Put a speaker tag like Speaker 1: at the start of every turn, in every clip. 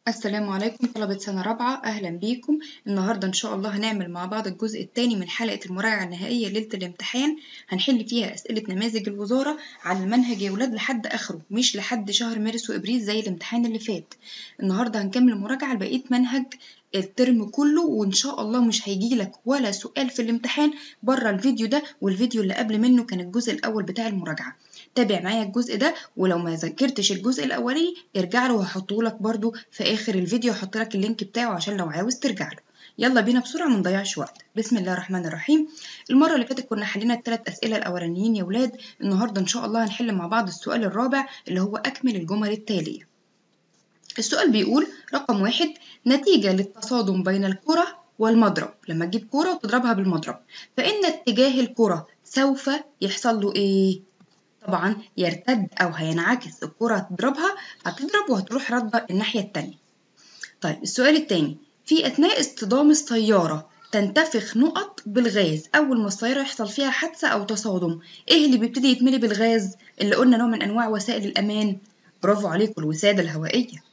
Speaker 1: السلام عليكم طلبة سنة رابعة أهلا بيكم النهاردة إن شاء الله هنعمل مع بعض الجزء الثاني من حلقة المراجعة النهائية ليلة الامتحان هنحل فيها أسئلة نماذج الوزارة على المنهج يا ولاد لحد آخره مش لحد شهر مارس وإبريل زي الامتحان اللي فات النهاردة هنكمل مراجعة لبقية منهج الترم كله وإن شاء الله مش هيجيلك ولا سؤال في الامتحان بره الفيديو ده والفيديو اللي قبل منه كان الجزء الأول بتاع المراجعة تابع معايا الجزء ده ولو ما ذاكرتش الجزء الاولاني ارجع له وهحطه لك برده في اخر الفيديو هحط لك اللينك بتاعه عشان لو عاوز ترجع له يلا بينا بسرعه ما نضيعش وقت بسم الله الرحمن الرحيم المره اللي فاتت كنا حلينا الثلاث اسئله الاولانيين يا ولاد النهارده ان شاء الله هنحل مع بعض السؤال الرابع اللي هو اكمل الجمل التاليه السؤال بيقول رقم واحد نتيجه للتصادم بين الكره والمضرب لما تجيب كرة وتضربها بالمضرب فإن اتجاه الكرة سوف يحصل له إيه؟ طبعا يرتد أو هينعكس الكرة هتضربها هتضرب وهتروح ردة الناحية التانية طيب السؤال التاني في أثناء اصطدام السيارة تنتفخ نقط بالغاز أول ما السيارة يحصل فيها حادثة أو تصادم إيه اللي بيبتدي يتملي بالغاز اللي قلنا نوع من أنواع وسائل الأمان برافو عليكم الوسادة الهوائية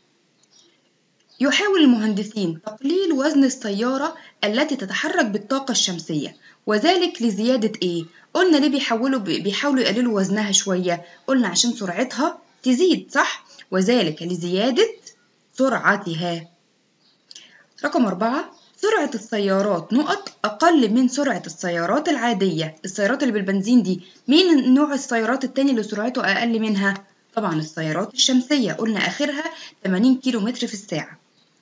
Speaker 1: يحاول المهندسين تقليل وزن السيارة التي تتحرك بالطاقة الشمسية وذلك لزيادة إيه؟ قلنا ليه بيحاولوا بيحاولوا يقللوا وزنها شوية قلنا عشان سرعتها تزيد صح وذلك لزيادة سرعتها رقم أربعة سرعة السيارات نقط أقل من سرعة السيارات العادية السيارات اللي بالبنزين دي مين نوع السيارات التاني اللي سرعته أقل منها طبعا السيارات الشمسية قلنا آخرها 80 كيلو متر في الساعة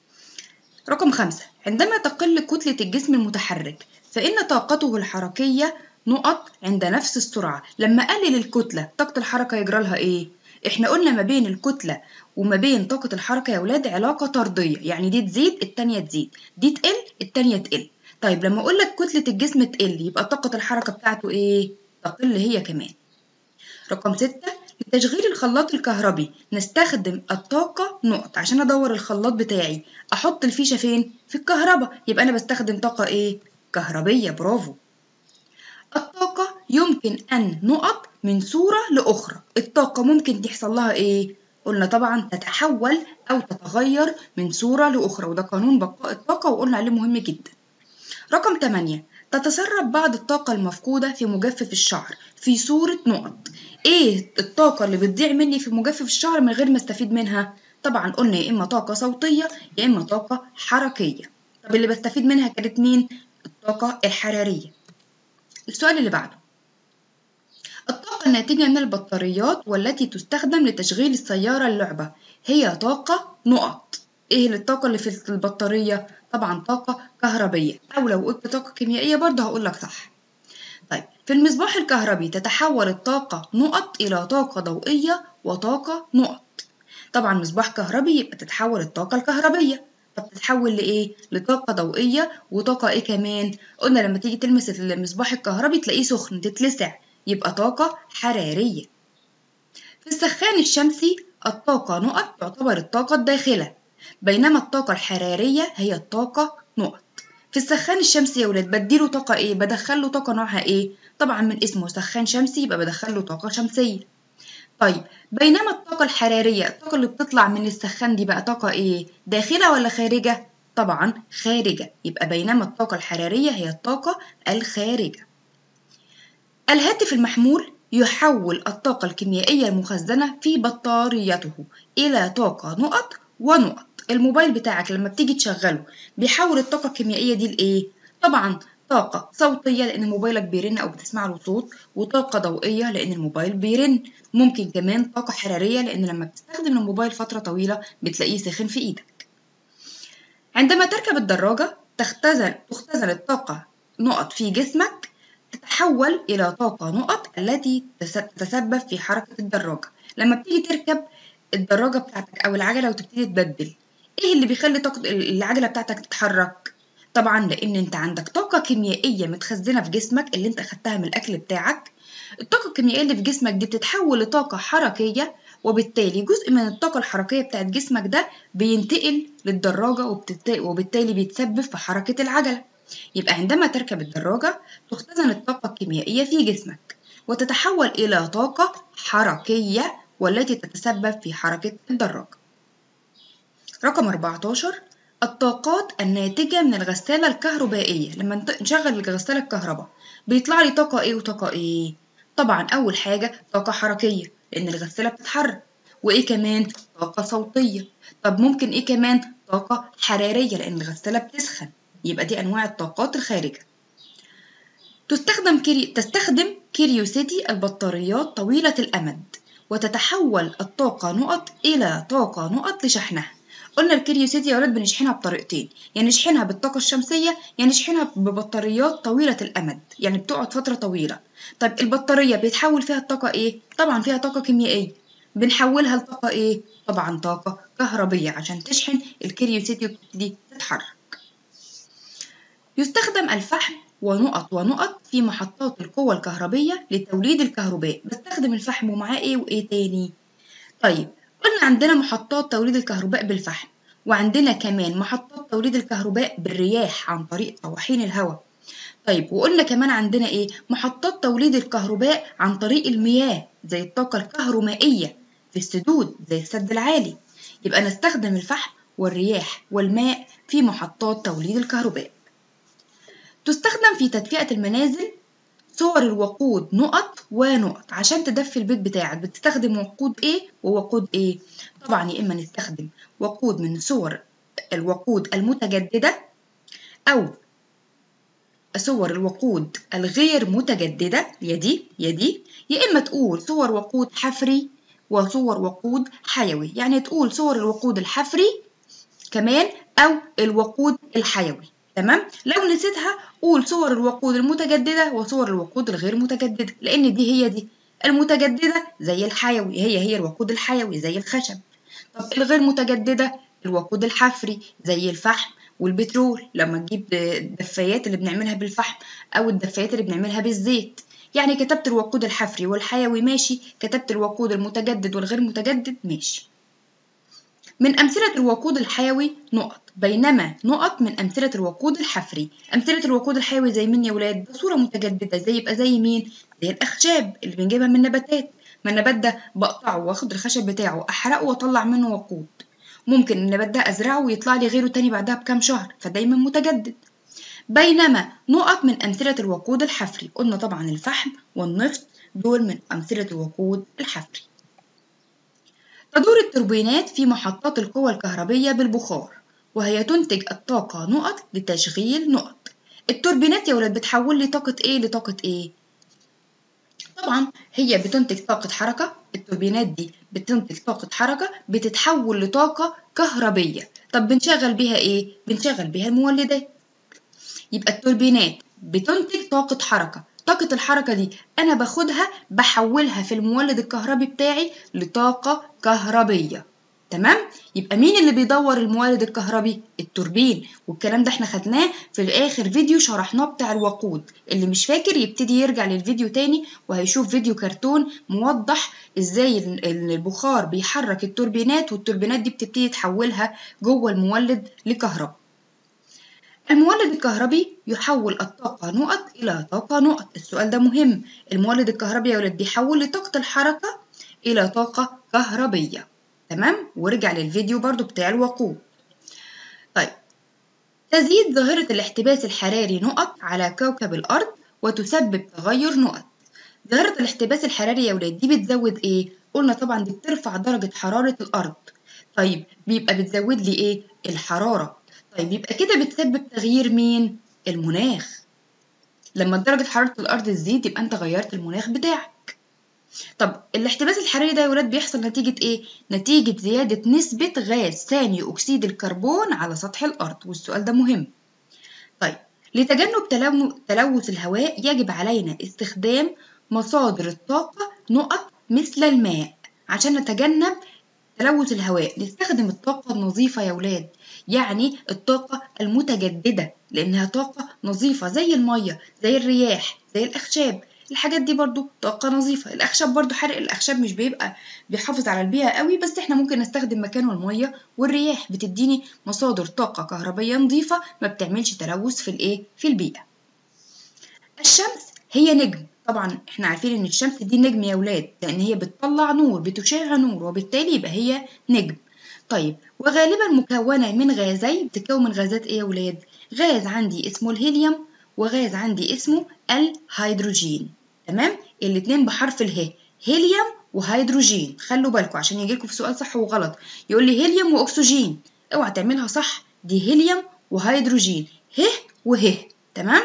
Speaker 1: رقم خمسة عندما تقل كتلة الجسم المتحرك فإن طاقته الحركية نقط عند نفس السرعة لما أقلل الكتلة طاقة الحركة يجرى لها إيه؟ إحنا قلنا ما بين الكتلة وما بين طاقة الحركة يا ولاد علاقة طردية يعني دي تزيد التانية تزيد دي تقل التانية تقل طيب لما أقول لك كتلة الجسم تقل يبقى طاقة الحركة بتاعته إيه؟ تقل هي كمان رقم ستة لتشغيل الخلاط الكهربي نستخدم الطاقة نقط عشان أدور الخلاط بتاعي أحط الفيشة فين؟ في الكهرباء يبقى أنا بستخدم طاقة إيه؟ كهربية برافو الطاقة يمكن أن نقط من صورة لأخرى الطاقة ممكن يحصل لها إيه؟ قلنا طبعا تتحول أو تتغير من صورة لأخرى وده قانون بقاء الطاقة وقلنا عليه مهم جدا رقم 8 تتسرب بعض الطاقة المفقودة في مجفف الشعر في صورة نقط ايه الطاقة اللي بتضيع مني في مجفف الشعر من غير ما استفيد منها طبعا قلنا يا اما طاقة صوتية يا اما طاقة حركية طب اللي بستفيد منها كانت مين الطاقة الحرارية السؤال اللي بعده الطاقة الناتجة من البطاريات والتي تستخدم لتشغيل السيارة اللعبة هي طاقة نقط ايه الطاقة اللي في البطارية طبعا طاقة كهربية او لو قلت طاقة كيميائية برضه هقول لك صح طيب في المصباح الكهربي تتحول الطاقة نقط إلى طاقة ضوئية وطاقة نقط طبعا مصباح كهربي يبقى تتحول الطاقة الكهربية طب تتحول لإيه؟ لطاقة ضوئية وطاقة إيه كمان؟ قلنا لما تيجي تلمس المصباح الكهربي تلاقيه سخن تتلسع يبقى طاقة حرارية في السخان الشمسي الطاقة نقط تعتبر الطاقة الداخلة بينما الطاقة الحرارية هي الطاقة نقط في السخان الشمسي يا ولاد بديله طاقة ايه؟ بدخله طاقة نوعها ايه؟ طبعا من اسمه سخان شمسي يبقى بدخله طاقة شمسية. طيب بينما الطاقة الحرارية الطاقة اللي بتطلع من السخان دي بقى طاقة ايه؟ داخلة ولا خارجة؟ طبعا خارجة يبقى بينما الطاقة الحرارية هي الطاقة الخارجة. الهاتف المحمول يحول الطاقة الكيميائية المخزنة في بطاريته إلى طاقة نقط ونقط. الموبايل بتاعك لما بتيجي تشغله بيحول الطاقة الكيميائية دي لإيه؟ طبعا طاقة صوتية لأن موبايلك بيرن أو بتسمع له صوت وطاقة ضوئية لأن الموبايل بيرن ممكن كمان طاقة حرارية لأن لما بتستخدم الموبايل فترة طويلة بتلاقيه ساخن في إيدك عندما تركب الدراجة تختزن تختزن الطاقة نقط في جسمك تتحول إلى طاقة نقط التي تتسبب في حركة الدراجة لما بتيجي تركب الدراجة بتاعتك أو العجلة وتبتدي تبدل ايه اللي بيخلي طاقة العجلة بتاعتك تتحرك؟ طبعا لان انت عندك طاقة كيميائية متخزنة في جسمك اللي انت اخدتها من الاكل بتاعك الطاقة الكيميائية اللي في جسمك دي بتتحول لطاقة حركية وبالتالي جزء من الطاقة الحركية بتاعت جسمك ده بينتقل للدراجة وبالتالي بيتسبب في حركة العجلة يبقى عندما تركب الدراجة تختزن الطاقة الكيميائية في جسمك وتتحول إلى طاقة حركية والتي تتسبب في حركة الدراجة رقم 14 الطاقات الناتجة من الغسالة الكهربائية لما نط- نشغل الغسالة الكهرباء بيطلع لي طاقة ايه وطاقة ايه طبعا اول حاجة طاقة حركية لان الغسالة بتتحرك وايه كمان طاقة صوتية طب ممكن ايه كمان طاقة حرارية لان الغسالة بتسخن يبقى دي انواع الطاقات الخارجة تستخدم كيري... تستخدم كيريوسيتي البطاريات طويلة الأمد وتتحول الطاقة نقط إلى طاقة نقط لشحنها قلنا الكيريوسيتي يا ولاد بنشحنها بطريقتين يا نشحنها بالطاقة الشمسية يا نشحنها ببطاريات طويلة الأمد يعني بتقعد فترة طويلة طيب البطارية بيتحول فيها الطاقة إيه؟ طبعا فيها طاقة كيميائية بنحولها لطاقة إيه؟ طبعا طاقة كهربية عشان تشحن الكيريوسيتي وتبتدي تتحرك يستخدم الفحم ونقط ونقط في محطات القوة الكهربية لتوليد الكهرباء بستخدم الفحم ومعاه ايه وايه تاني طيب قلنا عندنا محطات توليد الكهرباء بالفحم وعندنا كمان محطات توليد الكهرباء بالرياح عن طريق طواحين الهواء طيب وقلنا كمان عندنا ايه محطات توليد الكهرباء عن طريق المياه زي الطاقة الكهرومائية في السدود زي السد العالي يبقى نستخدم الفحم والرياح والماء في محطات توليد الكهرباء تستخدم في تدفئة المنازل صور الوقود نقط ونقط عشان تدفي البيت بتاعك بتستخدم وقود ايه ووقود ايه طبعا يا اما نستخدم وقود من صور الوقود المتجددة او صور الوقود الغير متجددة يا دي يا دي يا اما تقول صور وقود حفري وصور وقود حيوي يعني تقول صور الوقود الحفري كمان او الوقود الحيوي تمام لو نسيتها قول صور الوقود المتجددة وصور الوقود الغير متجددة لأن دي هي دي المتجددة زي الحيوي هي هي الوقود الحيوي زي الخشب طب الغير متجددة الوقود الحفري زي الفحم والبترول لما تجيب الدفايات اللي بنعملها بالفحم أو الدفايات اللي بنعملها بالزيت يعني كتبت الوقود الحفري والحيوي ماشي كتبت الوقود المتجدد والغير متجدد ماشي من أمثلة الوقود الحيوي نقط بينما نقط من أمثلة الوقود الحفري أمثلة الوقود الحيوي زي مين يا ولاد بصورة متجددة زي يبقى زي مين زي الأخشاب اللي بنجيبها من النباتات ما النبات ده بقطعه واخد الخشب بتاعه أحرقه وأطلع منه وقود ممكن النبات ده أزرعه ويطلع لي غيره تاني بعدها بكام شهر فدايما متجدد بينما نقط من أمثلة الوقود الحفري قلنا طبعا الفحم والنفط دول من أمثلة الوقود الحفري تدور التوربينات في محطات القوى الكهربية بالبخار وهي تنتج الطاقة نقط لتشغيل نقط التوربينات يا ولاد بتحول لي طاقة ايه لطاقة ايه طبعا هي بتنتج طاقة حركة التوربينات دي بتنتج طاقة حركة بتتحول لطاقة كهربية طب بنشغل بيها ايه بنشغل بيها المولدات يبقى التوربينات بتنتج طاقة حركة طاقة الحركة دي أنا باخدها بحولها في المولد الكهربي بتاعي لطاقة كهربية تمام يبقى مين اللي بيدور المولد الكهربي التوربين والكلام ده احنا خدناه في الاخر فيديو شرحناه بتاع الوقود اللي مش فاكر يبتدي يرجع للفيديو تاني وهيشوف فيديو كرتون موضح ازاي البخار بيحرك التوربينات والتوربينات دي بتبتدي تحولها جوه المولد لكهرباء المولد الكهربي يحول الطاقة نقط إلى طاقة نقط السؤال ده مهم المولد الكهربي يا ولد بيحول لطاقة الحركة إلى طاقة كهربية تمام وارجع للفيديو برضو بتاع الوقود طيب تزيد ظاهرة الاحتباس الحراري نقط على كوكب الأرض وتسبب تغير نقط ظاهرة الاحتباس الحراري يا ولاد دي بتزود ايه؟ قلنا طبعا دي بترفع درجة حرارة الأرض طيب بيبقى بتزود لي ايه؟ الحرارة طيب يبقى كده بتسبب تغيير مين؟ المناخ لما درجة حرارة الأرض تزيد يبقى أنت غيرت المناخ بتاعك طب الاحتباس الحراري ده يا ولاد بيحصل نتيجة إيه؟ نتيجة زيادة نسبة غاز ثاني أكسيد الكربون على سطح الأرض والسؤال ده مهم طيب لتجنب تلوث الهواء يجب علينا استخدام مصادر الطاقة نقط مثل الماء عشان نتجنب تلوث الهواء نستخدم الطاقة النظيفة يا ولاد يعني الطاقة المتجددة لأنها طاقة نظيفة زي المية زي الرياح زي الأخشاب الحاجات دي برضو طاقة نظيفة الأخشاب برضو حرق الأخشاب مش بيبقى بيحافظ على البيئة قوي بس احنا ممكن نستخدم مكانه المية والرياح بتديني مصادر طاقة كهربية نظيفة ما بتعملش تلوث في الايه في البيئة الشمس هي نجم طبعا احنا عارفين ان الشمس دي نجم يا ولاد لان هي بتطلع نور بتشع نور وبالتالي يبقى هي نجم طيب وغالبا مكونة من غازين بتتكون من غازات ايه يا ولاد غاز عندي اسمه الهيليوم وغاز عندي اسمه الهيدروجين تمام الاتنين بحرف اله هيليوم وهيدروجين خلوا بالكم عشان يجيلكم في سؤال صح وغلط يقول لي هيليوم واكسجين اوعى تعملها صح دي هيليوم وهيدروجين ه وه تمام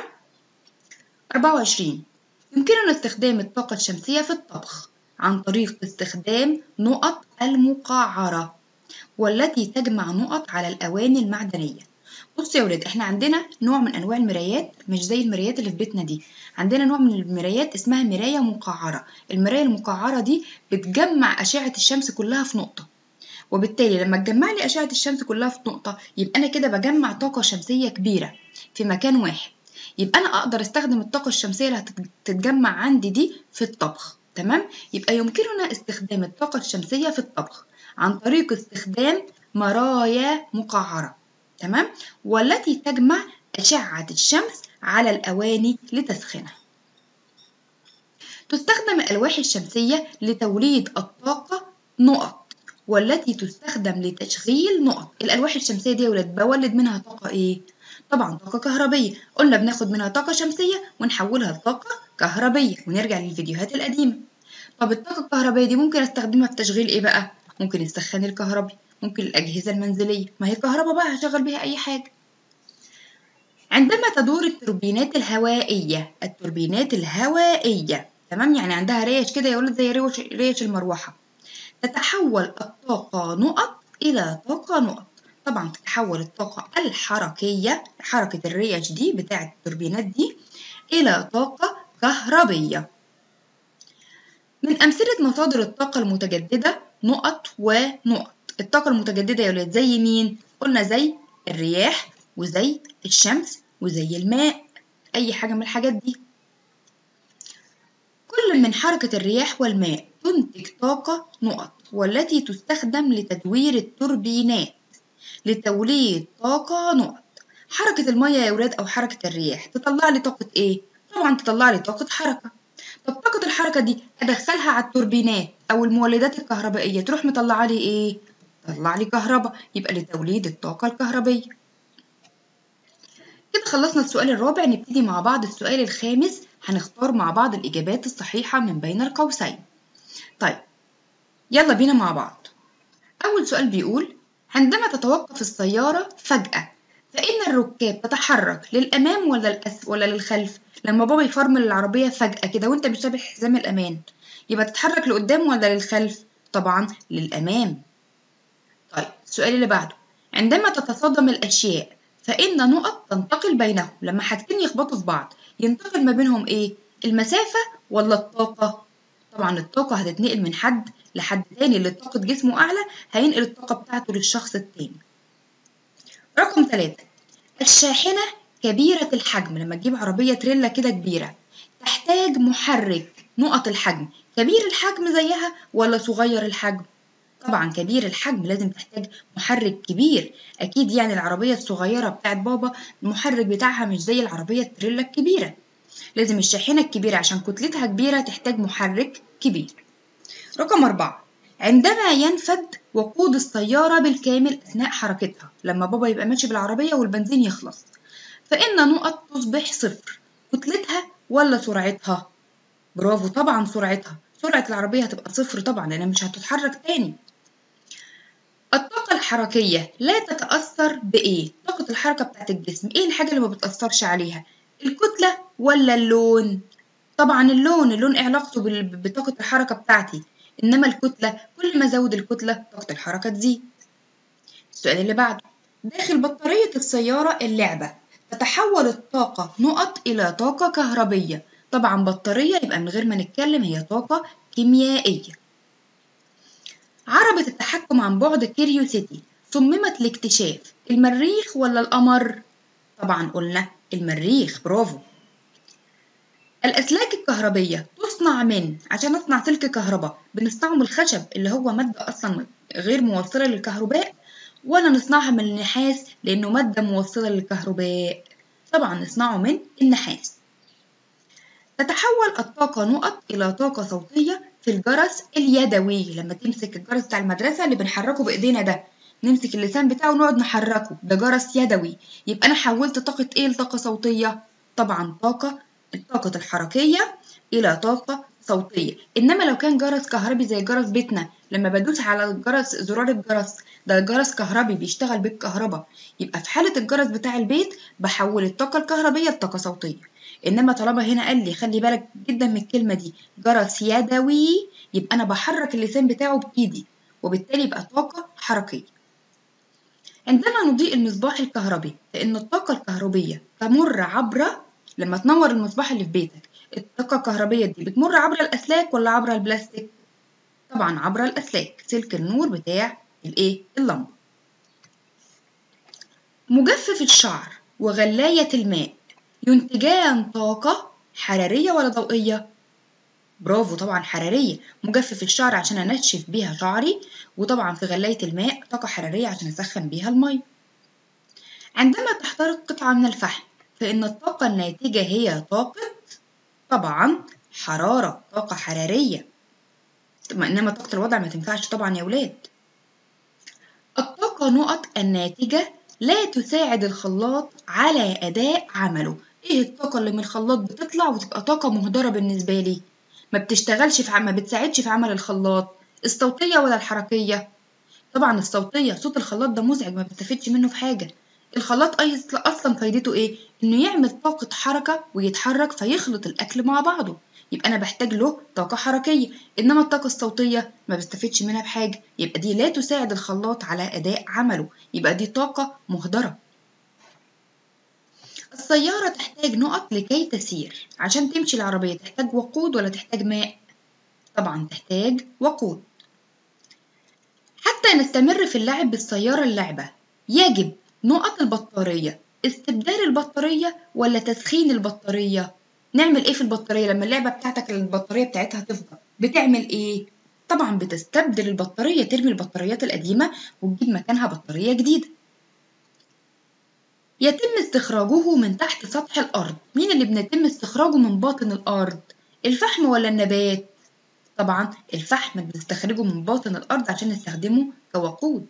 Speaker 1: 24 يمكننا استخدام الطاقة الشمسية في الطبخ عن طريق استخدام نقط المقعرة والتي تجمع نقط على الأواني المعدنية بصوا يا ولاد احنا عندنا نوع من انواع المرايات مش زي المرايات اللي في بيتنا دي عندنا نوع من المرايات اسمها مراية مقعرة المراية المقعرة دي بتجمع أشعة الشمس كلها في نقطة وبالتالي لما تجمع لي أشعة الشمس كلها في نقطة يبقى أنا كده بجمع طاقة شمسية كبيرة في مكان واحد يبقى أنا أقدر أستخدم الطاقة الشمسية اللي هتتجمع عندي دي في الطبخ تمام يبقى يمكننا استخدام الطاقة الشمسية في الطبخ عن طريق استخدام مرايا مقعرة تمام والتي تجمع أشعة الشمس على الأواني لتسخينها تستخدم الألواح الشمسية لتوليد الطاقة نقط والتي تستخدم لتشغيل نقط الألواح الشمسية دي يا ولاد بولد منها طاقة إيه؟ طبعا طاقة كهربية قلنا بناخد منها طاقة شمسية ونحولها لطاقة كهربية ونرجع للفيديوهات القديمة طب الطاقة الكهربائية دي ممكن استخدمها في تشغيل ايه بقى؟ ممكن السخان الكهربي ممكن الأجهزة المنزلية ما هي الكهرباء بقى هشغل بيها أي حاجة عندما تدور التوربينات الهوائية التوربينات الهوائية تمام يعني عندها ريش كده يا ولد زي ريش, ريش المروحة تتحول الطاقة نقط إلى طاقة نقط طبعا تتحول الطاقة الحركية حركة الريش دي بتاعة التوربينات دي إلى طاقة كهربية من أمثلة مصادر الطاقة المتجددة نقط ونقط الطاقة المتجددة يا ولاد زي مين؟ قلنا زي الرياح وزي الشمس وزي الماء أي حاجة من الحاجات دي كل من حركة الرياح والماء تنتج طاقة نقط والتي تستخدم لتدوير التوربينات لتوليد طاقة نقط حركة المية يا ولاد أو حركة الرياح تطلع لي طاقة إيه؟ طبعا تطلع لي طاقة حركة طب طاقة الحركة دي أدخلها على التوربينات أو المولدات الكهربائية تروح مطلعة لي إيه؟ تطلع لي كهرباء يبقى لتوليد الطاقة الكهربية كده خلصنا السؤال الرابع نبتدي مع بعض السؤال الخامس هنختار مع بعض الإجابات الصحيحة من بين القوسين طيب يلا بينا مع بعض أول سؤال بيقول عندما تتوقف السيارة فجأة فإن الركاب تتحرك للأمام ولا الأس ولا للخلف لما بابا يفرمل العربية فجأة كده وأنت مش لابس حزام الأمان يبقى تتحرك لقدام ولا للخلف طبعا للأمام طيب السؤال اللي بعده عندما تتصادم الأشياء فإن نقط تنتقل بينهم لما حاجتين يخبطوا في بعض ينتقل ما بينهم إيه المسافة ولا الطاقة طبعا الطاقة هتتنقل من حد لحد تاني اللي طاقة جسمه أعلى هينقل الطاقة بتاعته للشخص التاني رقم ثلاثة الشاحنة كبيرة الحجم لما تجيب عربية تريلا كده كبيرة تحتاج محرك نقط الحجم كبير الحجم زيها ولا صغير الحجم طبعا كبير الحجم لازم تحتاج محرك كبير اكيد يعني العربية الصغيرة بتاعت بابا المحرك بتاعها مش زي العربية التريلا الكبيرة لازم الشاحنة الكبيرة عشان كتلتها كبيرة تحتاج محرك كبير رقم أربعة عندما ينفد وقود السيارة بالكامل أثناء حركتها لما بابا يبقى ماشي بالعربية والبنزين يخلص فإن نقط تصبح صفر كتلتها ولا سرعتها برافو طبعا سرعتها سرعة العربية هتبقى صفر طبعا لأنها مش هتتحرك تاني الطاقة الحركية لا تتأثر بإيه؟ طاقة الحركة بتاعت الجسم إيه الحاجة اللي ما بتأثرش عليها؟ الكتلة ولا اللون؟ طبعا اللون اللون إيه علاقته بطاقة الحركة بتاعتي إنما الكتلة كل ما أزود الكتلة طاقة الحركة تزيد السؤال اللي بعده داخل بطارية السيارة اللعبة تتحول الطاقة نقط إلى طاقة كهربية طبعا بطارية يبقى من غير ما نتكلم هي طاقة كيميائية عربة التحكم عن بعد كيريوسيتي صممت لاكتشاف المريخ ولا القمر؟ طبعا قلنا المريخ برافو الأسلاك الكهربية تصنع من عشان أصنع سلك كهرباء بنصنعه من الخشب اللي هو مادة أصلا غير موصلة للكهرباء ولا نصنعها من النحاس لأنه مادة موصلة للكهرباء طبعا نصنعه من النحاس تتحول الطاقة نقط إلى طاقة صوتية في الجرس اليدوي لما تمسك الجرس بتاع المدرسة اللي بنحركه بإيدينا ده نمسك اللسان بتاعه ونقعد نحركه ده جرس يدوي يبقى أنا حولت طاقة إيه لطاقة صوتية طبعا طاقة الطاقة الحركية إلى طاقة صوتية إنما لو كان جرس كهربي زي جرس بيتنا لما بدوس على الجرس زرار الجرس ده جرس كهربي بيشتغل بالكهرباء يبقى في حالة الجرس بتاع البيت بحول الطاقة الكهربية لطاقة صوتية إنما طالما هنا قال لي خلي بالك جدا من الكلمة دي جرس يدوي يبقى أنا بحرك اللسان بتاعه بإيدي وبالتالي يبقى طاقة حركية عندما نضيء المصباح الكهربي فإن الطاقة الكهربية تمر عبر لما تنور المصباح اللي في بيتك الطاقة الكهربية دي بتمر عبر الأسلاك ولا عبر البلاستيك؟ طبعا عبر الأسلاك سلك النور بتاع الإيه؟ اللمبة مجفف الشعر وغلاية الماء ينتجان طاقة حرارية ولا ضوئية؟ برافو طبعا حرارية مجفف الشعر عشان أنشف بيها شعري وطبعا في غلاية الماء طاقة حرارية عشان أسخن بيها المية عندما تحترق قطعة من الفحم فإن الطاقة الناتجة هي طاقة طبعا حرارة طاقة حرارية إنما طاقة الوضع ما تنفعش طبعا يا ولاد الطاقة نقط الناتجة لا تساعد الخلاط على أداء عمله إيه الطاقة اللي من الخلاط بتطلع وتبقى طاقة مهدرة بالنسبة لي ما بتشتغلش في ما بتساعدش في عمل الخلاط الصوتية ولا الحركية طبعا الصوتية صوت الخلاط ده مزعج ما بستفدش منه في حاجة الخلاط أصلا فايدته إيه؟ إنه يعمل طاقة حركة ويتحرك فيخلط الأكل مع بعضه يبقى أنا بحتاج له طاقة حركية إنما الطاقة الصوتية ما بستفدش منها بحاجة يبقى دي لا تساعد الخلاط على أداء عمله يبقى دي طاقة مهدرة السيارة تحتاج نقط لكي تسير عشان تمشي العربية تحتاج وقود ولا تحتاج ماء؟ طبعا تحتاج وقود حتى نستمر في اللعب بالسيارة اللعبة يجب نقط البطارية استبدال البطارية ولا تسخين البطارية نعمل ايه في البطارية لما اللعبة بتاعتك البطارية بتاعتها تفضل بتعمل ايه طبعا بتستبدل البطارية ترمي البطاريات القديمة وتجيب مكانها بطارية جديدة يتم استخراجه من تحت سطح الأرض مين اللي بنتم استخراجه من باطن الأرض الفحم ولا النبات طبعا الفحم بنستخرجه من باطن الأرض عشان نستخدمه كوقود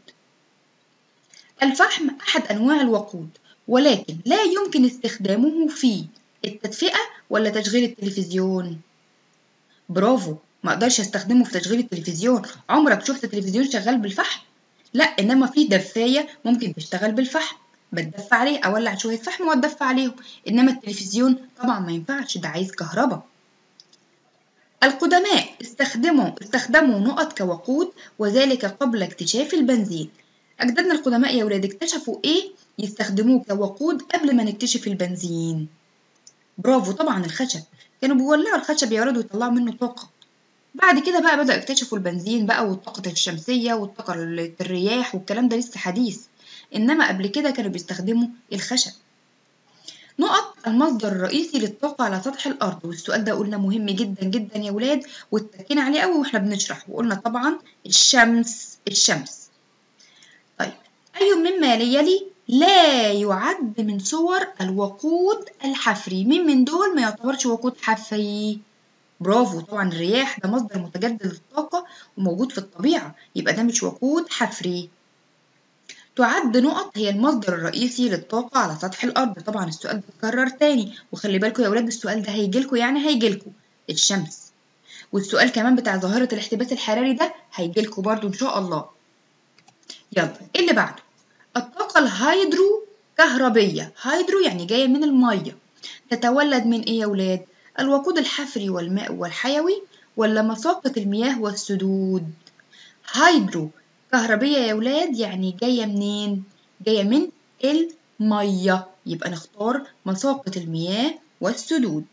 Speaker 1: الفحم أحد أنواع الوقود ولكن لا يمكن استخدامه في التدفئة ولا تشغيل التلفزيون برافو ما اقدرش استخدمه في تشغيل التلفزيون عمرك شفت تلفزيون شغال بالفحم لا انما في دفايه ممكن تشتغل بالفحم بتدفى عليه اولع شويه فحم واتدفى عليهم انما التلفزيون طبعا ما ينفعش ده عايز كهرباء القدماء استخدموا استخدموا نقط كوقود وذلك قبل اكتشاف البنزين أجدادنا القدماء يا ولاد اكتشفوا إيه يستخدموه كوقود قبل ما نكتشف البنزين برافو طبعا الخشب كانوا بيولعوا الخشب يا ولاد ويطلعوا منه طاقة بعد كده بقى بدأوا يكتشفوا البنزين بقى والطاقة الشمسية والطاقة الرياح والكلام ده لسه حديث إنما قبل كده كانوا بيستخدموا الخشب نقط المصدر الرئيسي للطاقة على سطح الأرض والسؤال ده قلنا مهم جدا جدا يا ولاد واتكينا عليه قوي واحنا بنشرح وقلنا طبعا الشمس الشمس طيب أي مما يلي لا يعد من صور الوقود الحفري مين من دول ما يعتبرش وقود حفري برافو طبعا الرياح ده مصدر متجدد للطاقة وموجود في الطبيعة يبقى ده مش وقود حفري تعد نقط هي المصدر الرئيسي للطاقة على سطح الأرض طبعا السؤال بيتكرر تاني وخلي بالكم يا ولاد السؤال ده هيجيلكوا يعني هيجيلكوا الشمس والسؤال كمان بتاع ظاهرة الاحتباس الحراري ده هيجيلكوا برضو إن شاء الله يلا إيه اللي بعده الطاقة الهيدرو كهربية هيدرو يعني جاية من المية تتولد من إيه يا ولاد الوقود الحفري والماء والحيوي ولا مساقط المياه والسدود هيدرو كهربية يا ولاد يعني جاية منين؟ جاية من المية يبقى نختار مساقط المياه والسدود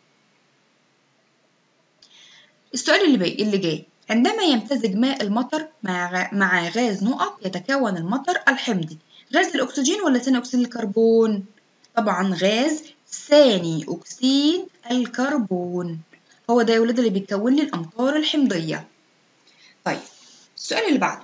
Speaker 1: السؤال اللي, بي... اللي جاي عندما يمتزج ماء المطر مع مع غاز نقط يتكون المطر الحمضي غاز الأكسجين ولا ثاني أكسيد الكربون؟ طبعا غاز ثاني أكسيد الكربون هو ده يا ولاد اللي بيكون لي الأمطار الحمضية طيب السؤال اللي بعده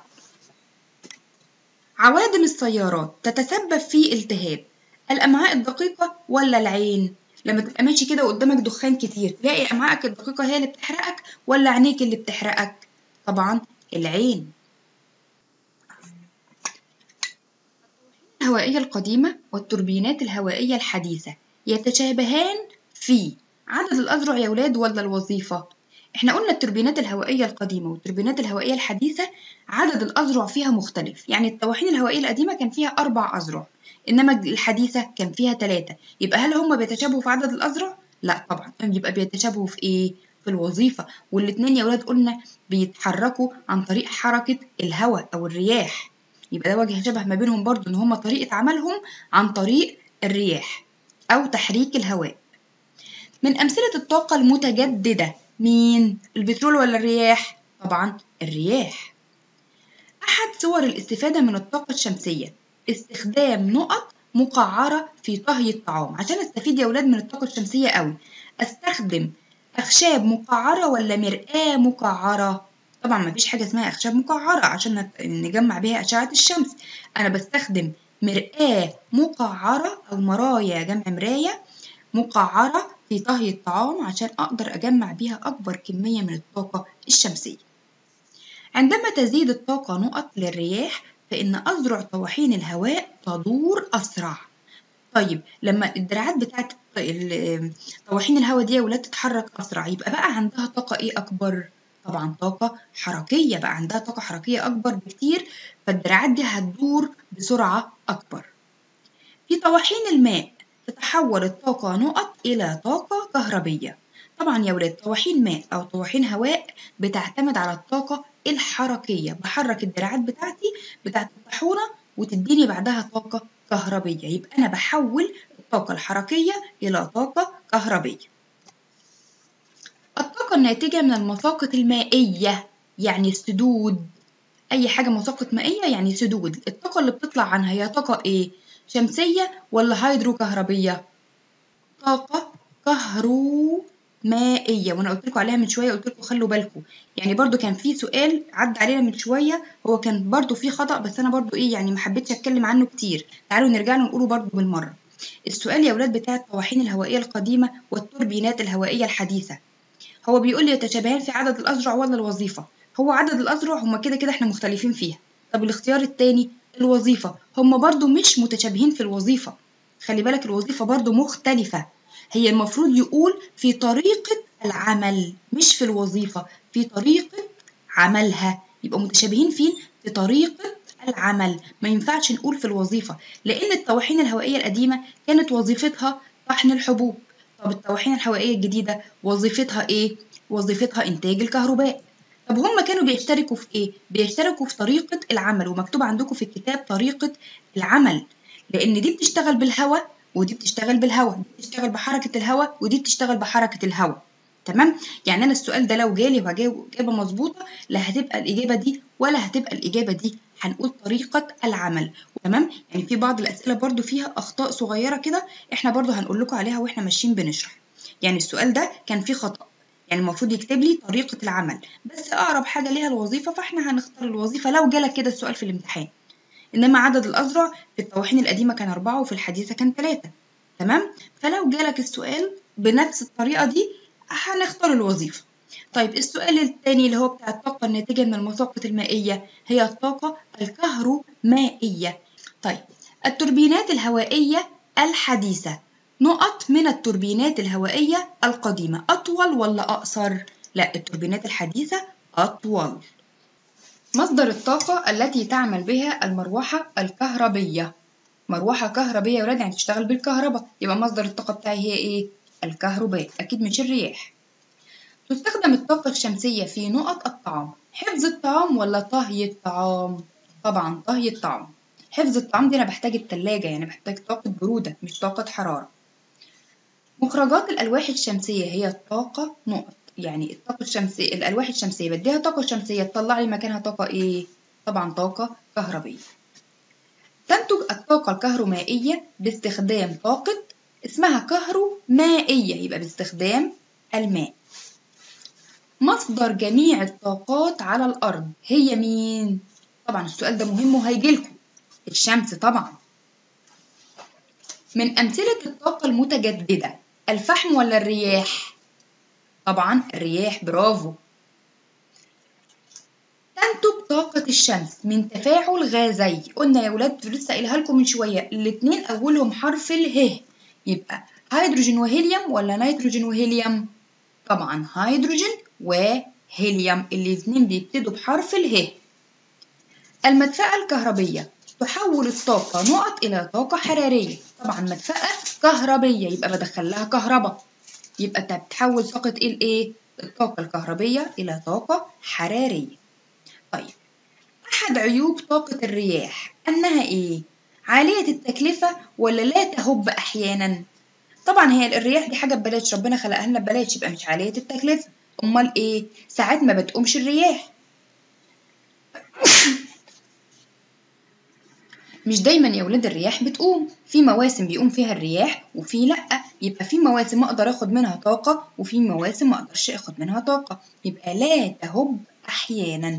Speaker 1: عوادم السيارات تتسبب في التهاب الأمعاء الدقيقة ولا العين؟ لما تبقى ماشي كده قدامك دخان كتير تلاقي أمعائك الدقيقة هي اللي بتحرقك ولا عينيك اللي بتحرقك؟ طبعا العين الهوائية القديمة والتوربينات الهوائية الحديثة يتشابهان في عدد الأذرع يا ولاد ولا الوظيفة؟ احنا قلنا التوربينات الهوائية القديمة والتوربينات الهوائية الحديثة عدد الأذرع فيها مختلف يعني الطواحين الهوائية القديمة كان فيها أربع أذرع إنما الحديثة كان فيها ثلاثة يبقى هل هم بيتشابهوا في عدد الأذرع؟ لا طبعا يبقى بيتشابهوا في إيه؟ في الوظيفة والاتنين يا ولاد قلنا بيتحركوا عن طريق حركة الهواء أو الرياح يبقى ده وجه شبه ما بينهم برضو إن هم طريقة عملهم عن طريق الرياح أو تحريك الهواء من أمثلة الطاقة المتجددة مين؟ البترول ولا الرياح؟ طبعا الرياح أحد صور الاستفادة من الطاقة الشمسية استخدام نقط مقعرة في طهي الطعام عشان استفيد يا ولاد من الطاقة الشمسية قوي استخدم أخشاب مقعرة ولا مرآة مقعرة؟ طبعا مفيش حاجة اسمها أخشاب مقعرة عشان نجمع بيها أشعة الشمس أنا بستخدم مرآة مقعرة أو مرايا جمع مراية مقعرة في طهي الطعام عشان أقدر أجمع بيها أكبر كمية من الطاقة الشمسية عندما تزيد الطاقة نقط للرياح فإن أذرع طواحين الهواء تدور أسرع طيب لما الدراعات بتاعت طواحين الهواء دي يا ولاد تتحرك أسرع يبقى بقى عندها طاقة إيه أكبر؟ طبعا طاقة حركية بقى عندها طاقة حركية أكبر بكتير فالدراعات دي هتدور بسرعة أكبر في طواحين الماء تتحول الطاقة نقط إلى طاقة كهربية طبعا يا ولاد طواحين ماء أو طواحين هواء بتعتمد على الطاقة الحركية بحرك الدراعات بتاعتي بتاعت الطاحونة وتديني بعدها طاقة كهربية يبقى أنا بحول الطاقة الحركية إلى طاقة كهربية الطاقة الناتجة من المساقط المائية يعني السدود أي حاجة مساقط مائية يعني سدود الطاقة اللي بتطلع عنها هي طاقة إيه؟ شمسية ولا هيدروكهربية؟ طاقة كهرومائية وأنا قلت لكم عليها من شوية قلت لكم خلوا بالكم يعني برضو كان في سؤال عدى علينا من شوية هو كان برضو فيه خطأ بس أنا برضو إيه يعني ما حبيتش أتكلم عنه كتير تعالوا نرجع له نقوله برضو بالمرة السؤال يا ولاد بتاع الطواحين الهوائية القديمة والتوربينات الهوائية الحديثة هو بيقول لي يتشابهان في عدد الأذرع ولا الوظيفة هو عدد الأذرع هما كده كده احنا مختلفين فيها طب الاختيار التاني الوظيفة هما برضو مش متشابهين في الوظيفة خلي بالك الوظيفة برضو مختلفة هي المفروض يقول في طريقة العمل مش في الوظيفة في طريقة عملها يبقى متشابهين فين في طريقة العمل ما ينفعش نقول في الوظيفة لأن الطواحين الهوائية القديمة كانت وظيفتها طحن الحبوب طب الطواحين الهوائية الجديدة وظيفتها إيه؟ وظيفتها إنتاج الكهرباء طب هم كانوا بيشتركوا في إيه؟ بيشتركوا في طريقة العمل ومكتوب عندكم في الكتاب طريقة العمل لأن دي بتشتغل بالهواء ودي بتشتغل بالهواء دي بتشتغل بحركة الهواء ودي بتشتغل بحركة الهواء تمام يعني انا السؤال ده لو جالي وجاوب اجابه مظبوطه لا هتبقى الاجابه دي ولا هتبقى الاجابه دي هنقول طريقه العمل تمام يعني في بعض الاسئله برضو فيها اخطاء صغيره كده احنا برضو هنقول لكم عليها واحنا ماشيين بنشرح يعني السؤال ده كان فيه خطا يعني المفروض يكتب لي طريقه العمل بس اقرب حاجه ليها الوظيفه فاحنا هنختار الوظيفه لو جالك كده السؤال في الامتحان انما عدد الاذرع في الطواحين القديمه كان أربعة وفي الحديثه كان ثلاثة تمام فلو جالك السؤال بنفس الطريقه دي هنختار الوظيفة طيب السؤال الثاني اللي هو بتاع الطاقة الناتجة من المساقط المائية هي الطاقة الكهرومائية طيب التوربينات الهوائية الحديثة نقط من التوربينات الهوائية القديمة أطول ولا أقصر؟ لا التوربينات الحديثة أطول مصدر الطاقة التي تعمل بها المروحة الكهربية مروحة كهربية يا ولاد يعني تشتغل بالكهرباء يبقى مصدر الطاقة بتاعي هي إيه؟ الكهرباء أكيد مش الرياح تستخدم الطاقة الشمسية في نقط الطعام حفظ الطعام ولا طهي الطعام طبعا طهي الطعام حفظ الطعام دي أنا بحتاج التلاجة يعني بحتاج طاقة برودة مش طاقة حرارة مخرجات الألواح الشمسية هي الطاقة نقط يعني الطاقة الشمسية الألواح الشمسية بديها طاقة شمسية تطلع لي مكانها طاقة إيه؟ طبعا طاقة كهربية تنتج الطاقة الكهرومائية باستخدام طاقة اسمها كهرومائية يبقى باستخدام الماء مصدر جميع الطاقات على الأرض هي مين؟ طبعا السؤال ده مهم وهيجيلكم الشمس طبعا من أمثلة الطاقة المتجددة الفحم ولا الرياح؟ طبعا الرياح برافو تنتج طاقة الشمس من تفاعل غازي قلنا يا ولاد لسه قايلها لكم من شوية الاتنين أولهم حرف اله يبقى هيدروجين وهيليوم ولا نيتروجين وهيليوم طبعا هيدروجين وهيليوم الاتنين بيبتدوا بحرف اله المدفأة الكهربية تحول الطاقة نقط إلى طاقة حرارية طبعا مدفأة كهربية يبقى بدخل لها كهرباء يبقى انت بتحول طاقة ايه لإيه؟ الطاقة الكهربية إلى طاقة حرارية طيب أحد عيوب طاقة الرياح أنها إيه؟ عالية التكلفة ولا لا تهب أحيانا؟ طبعا هي الرياح دي حاجة ببلاش ربنا خلقها لنا ببلاش يبقى مش عالية التكلفة أمال إيه؟ ساعات ما بتقومش الرياح مش دايما يا ولاد الرياح بتقوم في مواسم بيقوم فيها الرياح وفي لأ يبقى في مواسم أقدر أخد منها طاقة وفي مواسم ما أقدرش أخد منها طاقة يبقى لا تهب أحيانا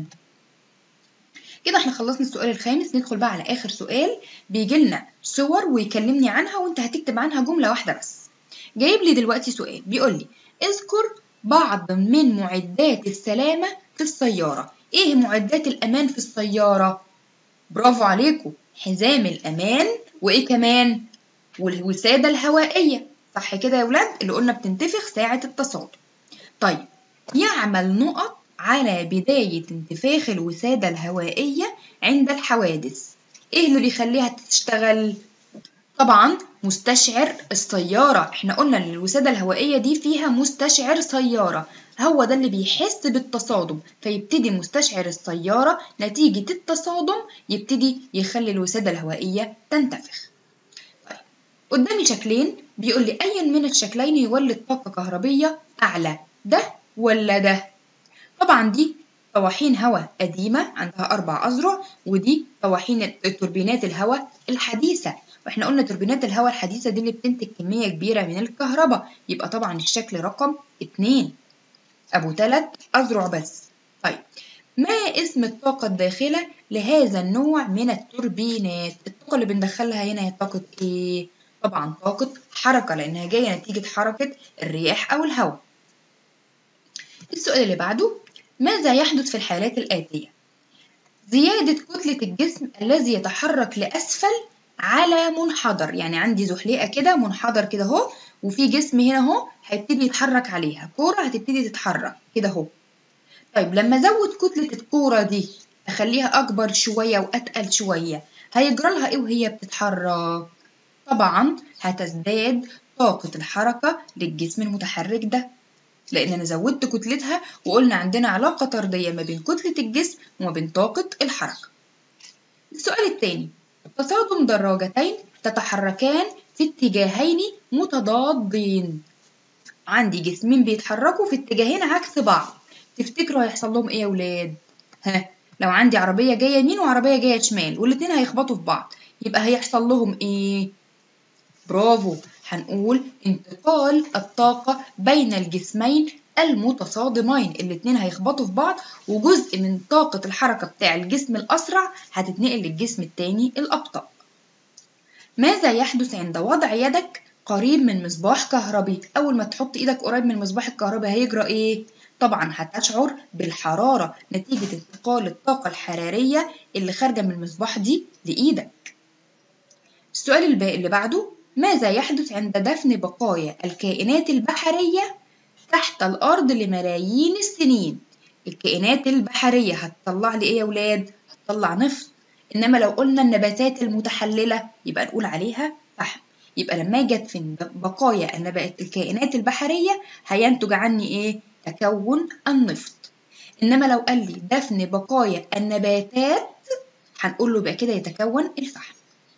Speaker 1: كده احنا خلصنا السؤال الخامس ندخل بقى على آخر سؤال بيجي لنا صور ويكلمني عنها وانت هتكتب عنها جملة واحدة بس جايب لي دلوقتي سؤال بيقول لي اذكر بعض من معدات السلامة في السيارة ايه معدات الأمان في السيارة برافو عليكم حزام الأمان وإيه كمان؟ والوسادة الهوائية صح كده يا ولاد؟ اللي قلنا بتنتفخ ساعة التصادم طيب يعمل نقط على بداية انتفاخ الوسادة الهوائية عند الحوادث إيه اللي بيخليها تشتغل؟ طبعا مستشعر السيارة احنا قلنا ان الوسادة الهوائية دي فيها مستشعر سيارة هو ده اللي بيحس بالتصادم فيبتدي مستشعر السيارة نتيجة التصادم يبتدي يخلي الوسادة الهوائية تنتفخ طيب قدامي شكلين بيقول لي أي من الشكلين يولد طاقة كهربية أعلى ده ولا ده طبعا دي طواحين هواء قديمة عندها أربع أذرع ودي طواحين التوربينات الهواء الحديثة واحنا قلنا توربينات الهواء الحديثة دي اللي بتنتج كمية كبيرة من الكهرباء يبقى طبعا الشكل رقم اتنين أبو تلات أذرع بس طيب ما اسم الطاقة الداخلة لهذا النوع من التوربينات الطاقة اللي بندخلها هنا هي طاقة ايه طبعا طاقة حركة لأنها جاية نتيجة حركة الرياح أو الهواء السؤال اللي بعده ماذا يحدث في الحالات الآتية زيادة كتلة الجسم الذي يتحرك لأسفل على منحدر يعني عندي زحليقة كده منحدر كده اهو وفي جسم هنا اهو هيبتدي يتحرك عليها كورة هتبتدي تتحرك كده اهو طيب لما ازود كتلة الكورة دي اخليها اكبر شوية واتقل شوية هيجرى لها ايه وهي بتتحرك طبعا هتزداد طاقة الحركة للجسم المتحرك ده لان انا زودت كتلتها وقلنا عندنا علاقة طردية ما بين كتلة الجسم وما بين طاقة الحركة السؤال الثاني تصادم دراجتين تتحركان في اتجاهين متضادين عندي جسمين بيتحركوا في اتجاهين عكس بعض تفتكروا هيحصل لهم ايه يا ولاد ها لو عندي عربيه جايه يمين وعربيه جايه شمال والاتنين هيخبطوا في بعض يبقى هيحصل لهم ايه برافو هنقول انتقال الطاقه بين الجسمين المتصادمين الاتنين هيخبطوا في بعض وجزء من طاقة الحركة بتاع الجسم الأسرع هتتنقل للجسم التاني الأبطأ ماذا يحدث عند وضع يدك قريب من مصباح كهربي أول ما تحط إيدك قريب من المصباح الكهربي هيجرى إيه؟ طبعا هتشعر بالحرارة نتيجة انتقال الطاقة الحرارية اللي خارجة من المصباح دي لإيدك السؤال الباقي اللي بعده ماذا يحدث عند دفن بقايا الكائنات البحرية تحت الأرض لملايين السنين الكائنات البحرية هتطلع لي إيه يا ولاد؟ هتطلع نفط إنما لو قلنا النباتات المتحللة يبقى نقول عليها فحم يبقى لما أجي أدفن بقايا النبات الكائنات البحرية هينتج عني إيه؟ تكون النفط إنما لو قال لي دفن بقايا النباتات هنقول له بقى كده يتكون الفحم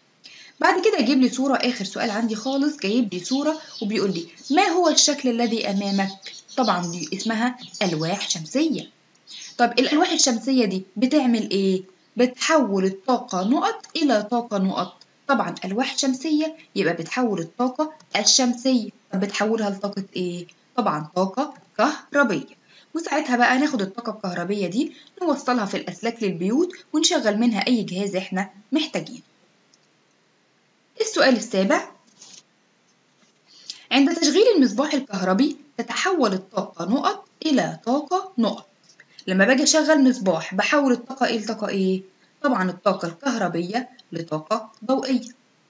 Speaker 1: بعد كده يجيب لي صورة آخر سؤال عندي خالص جايب لي صورة وبيقول لي ما هو الشكل الذي أمامك؟ طبعا دي اسمها ألواح شمسية طب الألواح الشمسية دي بتعمل إيه؟ بتحول الطاقة نقط إلى طاقة نقط طبعا ألواح شمسية يبقى بتحول الطاقة الشمسية طب بتحولها لطاقة إيه؟ طبعا طاقة كهربية وساعتها بقى ناخد الطاقة الكهربية دي نوصلها في الأسلاك للبيوت ونشغل منها أي جهاز إحنا محتاجينه السؤال السابع عند تشغيل المصباح الكهربي تتحول الطاقة نقط إلى طاقة نقط لما باجي اشغل مصباح بحول الطاقة ايه لطاقة ايه طبعا الطاقة الكهربية لطاقة ضوئية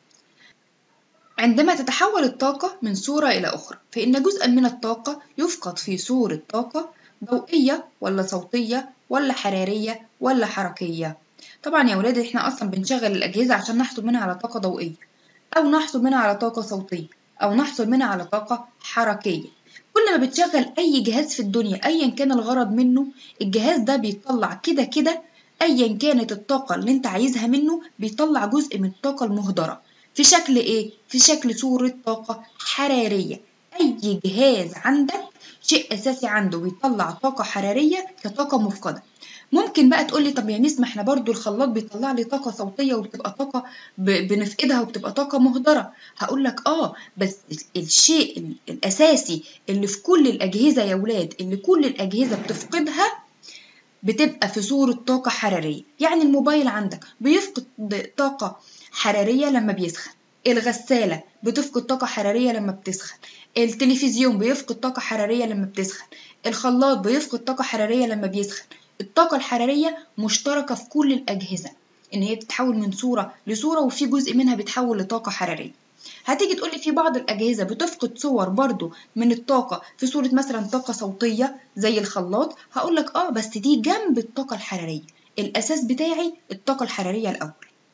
Speaker 1: عندما تتحول الطاقة من صورة إلى أخرى فإن جزءا من الطاقة يفقد في صورة طاقة ضوئية ولا صوتية ولا حرارية ولا حركية طبعا يا ولاد احنا أصلا بنشغل الأجهزة عشان نحصل منها على طاقة ضوئية أو نحصل منها على طاقة صوتية أو نحصل منها على طاقة حركية كل ما بتشغل أي جهاز في الدنيا أيا كان الغرض منه الجهاز ده بيطلع كده كده أيا كانت الطاقة اللي أنت عايزها منه بيطلع جزء من الطاقة المهدرة في شكل إيه؟ في شكل صورة طاقة حرارية أي جهاز عندك شيء أساسي عنده بيطلع طاقة حرارية كطاقة مفقدة ممكن بقى تقولي طب يا ميس ما احنا برضو الخلاط بيطلع لي طاقة صوتية وبتبقى طاقة بنفقدها وبتبقى طاقة مهدرة هقول لك اه بس الشيء الأساسي اللي في كل الأجهزة يا ولاد اللي كل الأجهزة بتفقدها بتبقى في صورة طاقة حرارية يعني الموبايل عندك بيفقد طاقة حرارية لما بيسخن الغسالة بتفقد طاقة حرارية لما بتسخن التلفزيون بيفقد طاقة حرارية لما بتسخن الخلاط بيفقد طاقة حرارية لما بيسخن الطاقة الحرارية مشتركة في كل الأجهزة إن هي بتتحول من صورة لصورة وفي جزء منها بيتحول لطاقة حرارية هتيجي تقولي في بعض الأجهزة بتفقد صور برضو من الطاقة في صورة مثلا طاقة صوتية زي الخلاط هقولك اه بس دي جنب الطاقة الحرارية الأساس بتاعي الطاقة الحرارية الأول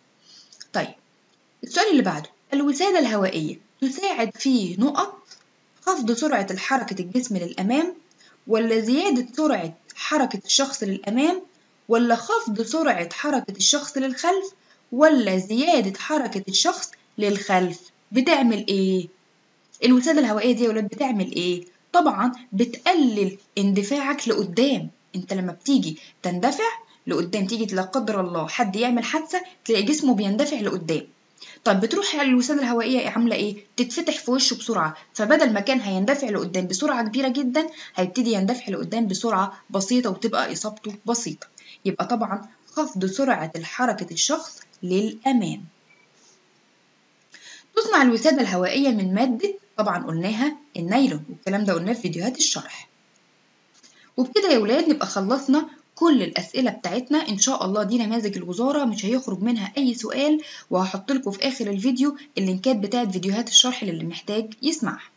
Speaker 1: طيب السؤال اللي بعده الوسادة الهوائية تساعد في نقط خفض سرعة حركة الجسم للأمام ولا زيادة سرعة حركة الشخص للأمام ولا خفض سرعة حركة الشخص للخلف ولا زيادة حركة الشخص للخلف بتعمل ايه؟ الوسادة الهوائية دي يا ولاد بتعمل ايه؟ طبعا بتقلل اندفاعك لقدام انت لما بتيجي تندفع لقدام تيجي لا قدر الله حد يعمل حادثة تلاقي جسمه بيندفع لقدام طب بتروح الوسادة الهوائية عاملة ايه؟ تتفتح في وشه بسرعة فبدل ما كان هيندفع لقدام بسرعة كبيرة جدا هيبتدي يندفع لقدام بسرعة بسيطة وتبقى إصابته بسيطة يبقى طبعا خفض سرعة حركة الشخص للأمام تصنع الوسادة الهوائية من مادة طبعا قلناها النايلون والكلام ده قلناه في فيديوهات الشرح وبكده يا ولاد نبقى خلصنا كل الأسئلة بتاعتنا إن شاء الله دي نماذج الوزارة مش هيخرج منها أي سؤال وهحط لكم في آخر الفيديو اللينكات بتاعت فيديوهات الشرح للي محتاج يسمعها